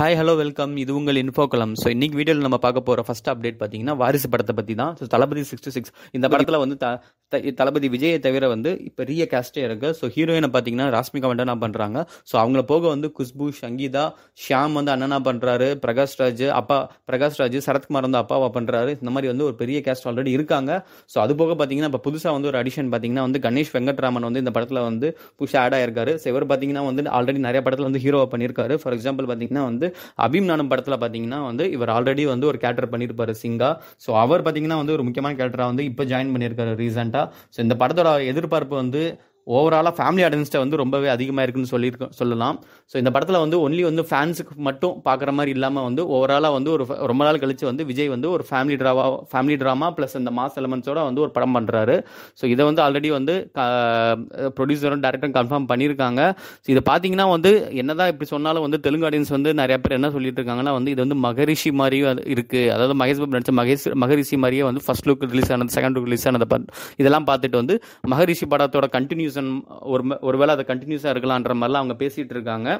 hi hello welcome இது உங்கள் இன்ஃபோகலம் so இன்னைக்கு வீடியோவில் நம்ம பார்க்க போகிற ஃபர்ஸ்ட் அப்டேட் பார்த்தீங்கன்னா வாரிசு படத்தை பற்றி தான் ஸோ தளபதி சிக்ஸ்டி சிக்ஸ் இந்த படத்தில் வந்து த த- தளபதி விஜயை தவிர வந்து இப்போ ரீய கேஸ்டே இருக்கு ஸோ ஹீரோயினை பார்த்தீங்கன்னா ராஷ்மிகா மண்டனா பண்ணுறாங்க ஸோ அவங்கள போக வந்து குஷ்பு சங்கீதா ஷியாம் வந்து அண்ணனா பண்ணுறாரு பிரகாஷ் ராஜ் அப்பா பிரகாஷ் ராஜ் சரத்குமார் வந்து அப்பாவா பண்ணுறாரு இந்த மாதிரி வந்து ஒரு பெரிய கேஸ்ட் ஆல்ரெடி இருக்காங்க ஸோ அது போக பார்த்தீங்கன்னா இப்போ புதுசாக வந்து ஒரு அடிஷன் பார்த்தீங்கன்னா வந்து கணேஷ் வெங்கட்ராமன் வந்து இந்த படத்தில் வந்து புதுசாக ஆட் ஆயிருக்காரு ஸோ இவர் பார்த்தீங்கன்னா வந்து ஆல்ரெடி நிறைய படத்தில் வந்து ஹீரோவை பண்ணியிருக்காரு ஃபார் எக்ஸாம்பிள் பார்த்தீங்கன்னா வந்து அபீம் நானும் படத்தில் பார்த்தீங்கன்னா வந்து இவர் ஆல்ரெடி வந்து ஒரு கேரக்டர் பண்ணியிருப்பாரு சிங்கா ஸோ அவர் பார்த்தீங்கன்னா வந்து ஒரு முக்கியமான கேரக்டராக வந்து இப்போ ஜாயின் பண்ணியிருக்காரு ரீசெண்டாக ஸோ இந்த படத்தோட எதிர்பார்ப்பு வந்து ஓவராலாக ஃபேமிலி ஆடியன்ஸ்ட்டை வந்து ரொம்பவே அதிகமாக இருக்குன்னு சொல்லியிருக்க சொல்லலாம் ஸோ இந்த படத்தில் வந்து ஒன்லி வந்து ஃபேன்ஸுக்கு மட்டும் பார்க்குற மாதிரி இல்லாமல் வந்து ஓவராலாக வந்து ஒரு ஃப- ரொம்ப நாள் கழிச்சு வந்து விஜய் வந்து ஒரு family drama family drama plus இந்த மாஸ் எலமெண்ட்ஸோட வந்து ஒரு படம் பண்ணுறாரு ஸோ இதை வந்து ஆல்ரெடி வந்து ப்ரொடியூசரும் டேரக்டரும் கன்ஃபார்ம் பண்ணியிருக்காங்க ஸோ இதை பார்த்தீங்கன்னா வந்து என்னதான் இப்படி சொன்னாலும் வந்து தெலுங்கு ஆடியன்ஸ் வந்து நிறைய பேர் என்ன சொல்லிட்டு இருக்காங்கன்னா வந்து இது வந்து மகரிஷி மாதிரியும் அது இருக்கு அதாவது மகேஷ் பாபு நடிச்ச மகேஷ் மகரிஷி மாதிரியே வந்து ஃபர்ஸ்ட் லுக் ரிலீஸ் ஆனது செகண்ட் லுக் ரிலீஸ் ஆனது பா- இதெல்லாம் பார்த்துட்டு வந்து மகரிஷி படத்தோட கண்டினியூஷன் ஒரு ஒருவேளை அது கண்டினியூஸாக இருக்கலான்ற மாதிரிலாம் அவங்க பேசிட்டு இருக்காங்க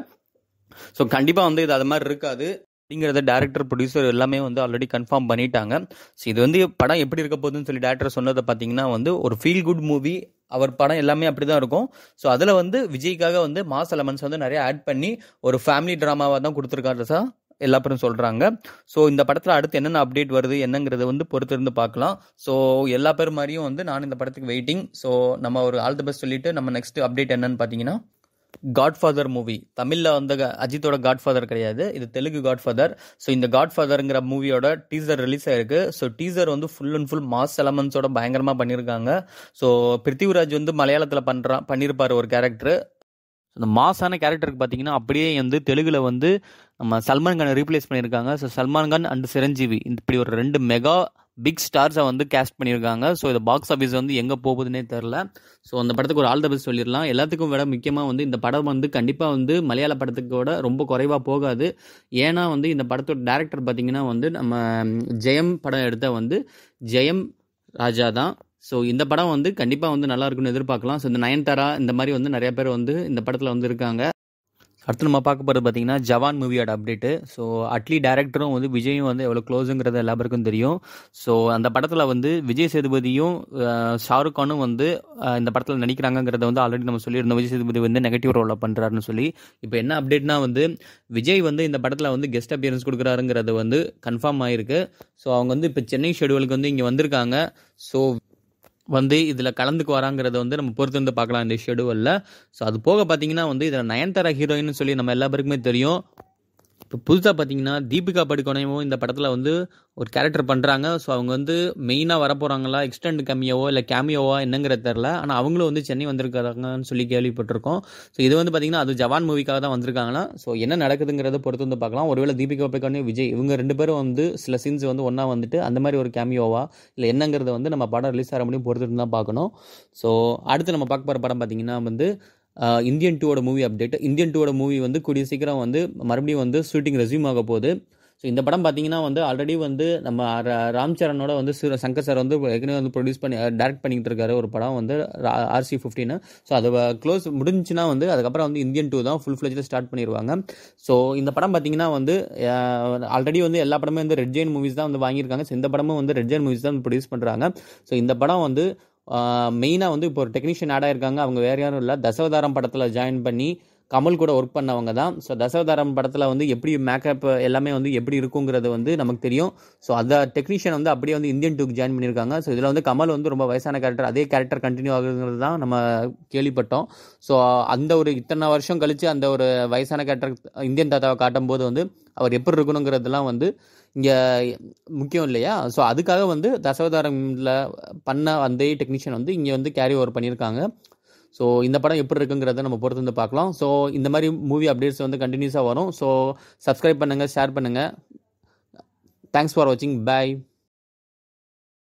ஸோ கண்டிப்பாக வந்து இது அது மாதிரி இருக்காது அப்படிங்கிறத டேரக்டர் ப்ரொடியூசர் எல்லாமே வந்து ஆல்ரெடி கன்ஃபார்ம் பண்ணிட்டாங்க ஸோ இது வந்து படம் எப்படி இருக்க போகுதுன்னு சொல்லி டேரக்டர் சொன்னதை பார்த்தீங்கன்னா வந்து ஒரு ஃபீல் குட் மூவி அவர் படம் எல்லாமே அப்படி தான் இருக்கும் ஸோ அதில் வந்து விஜய்க்காக வந்து மாஸ் எலமெண்ட்ஸ் வந்து நிறைய ஆட் பண்ணி ஒரு ஃபேமிலி ட்ராமாவாக தான் கொடுத்துருக்காரு சார் எல்லா பேரும் சொல்கிறாங்க ஸோ இந்த படத்தில் அடுத்து என்னென்ன அப்டேட் வருது என்னங்கிறத வந்து பொறுத்திருந்து பார்க்கலாம் ஸோ எல்லா பேர் மாதிரியும் வந்து நான் இந்த படத்துக்கு வெயிட்டிங் ஸோ நம்ம ஒரு ஆல் தி பெஸ்ட் சொல்லிட்டு நம்ம நெக்ஸ்ட் அப்டேட் என்னன்னு பார்த்தீங்கன்னா காட்ஃபாதர் மூவி தமிழில் வந்து க- அஜித்தோட காட்ஃபாதர் கிடையாது இது தெலுங்கு காட்ஃபாதர் ஸோ இந்த காட்ஃபாதர்ங்கிற மூவியோட டீசர் ரிலீஸ் ஆயிருக்கு ஸோ டீசர் வந்து ஃபுல் அண்ட் ஃபுல் மாஸ் எலமெண்ட்ஸோட பயங்கரமாக பண்ணியிருக்காங்க ஸோ பிருத்திவிராஜ் வந்து மலையாளத்தில் பண்ணுறான் பண்ணியிருப்பார் ஒரு கேரக்டர் அந்த மாஸான கேரக்டருக்கு பார்த்தீங்கன்னா அப்படியே வந்து தெலுங்குல வந்து நம்ம சல்மான் கானை ரீப்ளேஸ் பண்ணியிருக்காங்க ஸோ சல்மான் கான் அண்ட் சிரஞ்சீவி இந்த இப்படி ஒரு ரெண்டு மெகா பிக் ஸ்டார்ஸை வந்து கேஸ்ட் பண்ணியிருக்காங்க ஸோ இது பாக்ஸ் ஆஃபீஸ் வந்து எங்கே போகுதுன்னே தெரில ஸோ அந்த படத்துக்கு ஒரு ஆல் த பெஸ்ட் சொல்லிடலாம் எல்லாத்துக்கும் விட முக்கியமாக வந்து இந்த படம் வந்து கண்டிப்பாக வந்து மலையாள படத்துக்கோட ரொம்ப குறைவாக போகாது ஏன்னா வந்து இந்த படத்தோட டேரக்டர் பார்த்தீங்கன்னா வந்து நம்ம ஜெயம் படம் எடுத்த வந்து ஜெயம் ராஜா தான் ஸோ இந்த படம் வந்து கண்டிப்பாக வந்து நல்லா இருக்கும்னு எதிர்பார்க்கலாம் ஸோ இந்த நயன்தாரா இந்த மாதிரி வந்து நிறைய பேர் வந்து இந்த படத்தில் வந்து இருக்காங்க அடுத்து நம்ம பார்க்க போகிறது பார்த்தீங்கன்னா ஜவான் மூவியோட அப்டேட்டு ஸோ அட்லி டேரக்டரும் வந்து விஜயும் வந்து எவ்வளோ க்ளோஸுங்கிறது எல்லாருக்கும் தெரியும் ஸோ அந்த படத்தில் வந்து விஜய் சேதுபதியும் அஹ், ஷாருக் கானும் வந்து அஹ், இந்த படத்தில் நடிக்கிறாங்கங்கிறத வந்து ஆல்ரெடி நம்ம சொல்லியிருந்தோம் விஜய் சேதுபதி வந்து நெகட்டிவ் ரோலில் பண்ணுறாருன்னு சொல்லி இப்போ என்ன அப்டேட்னா வந்து விஜய் வந்து இந்த படத்தில் வந்து கெஸ்ட் அப்பியரன்ஸ் கொடுக்குறாருங்கிறது வந்து கன்ஃபார்ம் ஆயிருக்கு ஸோ அவங்க வந்து இப்போ சென்னை ஷெடியூலுக்கு வந்து இங்கே வந்திருக்காங்க ஸோ வந்து இதில் கலந்துக்கு வராங்கிறத வந்து நம்ம பொறுத்து வந்து பார்க்கலாம் இந்த ஷெடியூலில் ஸோ அது போக பார்த்தீங்கன்னா வந்து இதில் நயன்தாரா ஹீரோயின்னு சொல்லி நம்ம எல்லா பேருக்குமே தெரியும் இப்போ புதுசாக பார்த்தீங்கன்னா தீபிகா படுகோனையும் இந்த படத்தில் வந்து ஒரு கேரக்டர் பண்ணுறாங்க ஸோ அவங்க வந்து மெயினாக வரப்போகிறாங்களா எக்ஸ்டெண்ட் கம்மியாவோ இல்லை கேமியோவா என்னங்கிறது தெரில ஆனால் அவங்களும் வந்து சென்னை வந்திருக்காங்கன்னு சொல்லி கேள்விப்பட்டிருக்கோம் ஸோ இது வந்து பார்த்தீங்கன்னா அது ஜவான் மூவிக்காக தான் வந்திருக்காங்களா ஸோ என்ன நடக்குதுங்கிறத பொறுத்து வந்து பார்க்கலாம் ஒருவேளை தீபிகா படுகோனே விஜய் இவங்க ரெண்டு பேரும் வந்து சில சீன்ஸ் வந்து ஒன்றா வந்துட்டு அந்த மாதிரி ஒரு கேமியோவா இல்லை என்னங்கிறத வந்து நம்ம படம் ரிலீஸ் ஆகிற முடியும் பொறுத்துட்டு தான் பார்க்கணும் ஸோ அடுத்து நம்ம பார்க்க போகிற படம் பார்த்தீங்கன்னா வந்து ஆஹ், இந்தியன் டூவோட மூவி அப்டேட் இந்தியன் டூவோட மூவி வந்து கூடிய சீக்கிரம் வந்து மறுபடியும் வந்து ஷூட்டிங் ரெஸ்யூம் ஆக போகுது ஸோ இந்த படம் பார்த்தீங்கன்னா வந்து ஆல்ரெடி வந்து நம்ம ரா- ராம் சரணோட வந்து சிறு- சங்கர் சார் வந்து ஏற்கனவே வந்து ப்ரொடியூஸ் பண்ணி டேரக்ட் பண்ணிட்டு இருக்காரு ஒரு படம் வந்து ஆர்சி ஃபிஃப்டின்னு ஸோ அது க்ளோஸ் முடிஞ்சுன்னா வந்து அதுக்கப்புறம் வந்து இந்தியன் டூ தான் ஃபுல் ஃப்ளெஜில் ஸ்டார்ட் பண்ணிடுவாங்க ஸோ இந்த படம் பார்த்தீங்கன்னா வந்து ஆல்ரெடி வந்து எல்லா படமே வந்து ரெட் ஜெயின் மூவிஸ் தான் வந்து வாங்கியிருக்காங்க ஸோ இந்த படமும் வந்து ரெட் ஜெயின் மூவிஸ் தான் ப்ரொடியூஸ் பண்ணுறாங்க ஸோ இந்த படம் வந்து மெயினாக வந்து இப்போ ஒரு டெக்னீஷியன் ஆட் ஆயிருக்காங்க அவங்க வேற யாரும் இல்லை தசவதாரம் படத்தில் ஜாயின் பண்ணி கமல் கூட ஒர்க் பண்ணவங்க தான் ஸோ தசவதாரம் படத்தில் வந்து எப்படி மேக்கப் எல்லாமே வந்து எப்படி இருக்குங்கிறது வந்து நமக்கு தெரியும் ஸோ அந்த டெக்னீஷியன் வந்து அப்படியே வந்து இந்தியன் டூக்கு ஜாயின் பண்ணியிருக்காங்க ஸோ இதில் வந்து கமல் வந்து ரொம்ப வயசான கேரக்டர் அதே கேரக்டர் கண்டினியூ ஆகுதுங்கிறது தான் நம்ம கேள்விப்பட்டோம் ஸோ அந்த ஒரு இத்தனை வருஷம் கழிச்சு அந்த ஒரு வயசான கேரக்டர் இந்தியன் தாத்தாவை காட்டும் போது வந்து அவர் எப்படி இருக்கணுங்கிறதெல்லாம் வந்து இங்கே முக்கியம் இல்லையா ஸோ அதுக்காக வந்து தசவதாரமில் பண்ண அந்த டெக்னீஷியன் வந்து இங்கே வந்து கேரி ஓவர் பண்ணியிருக்காங்க ஸோ இந்த படம் எப்படி இருக்குங்கிறத நம்ம பொறுத்து வந்து பார்க்கலாம் ஸோ இந்த மாதிரி மூவி அப்டேட்ஸ் வந்து கண்டினியூஸாக வரும் ஸோ சப்ஸ்கிரைப் பண்ணுங்கள் ஷேர் பண்ணுங்கள் தேங்க்ஸ் ஃபார் வாட்சிங் பை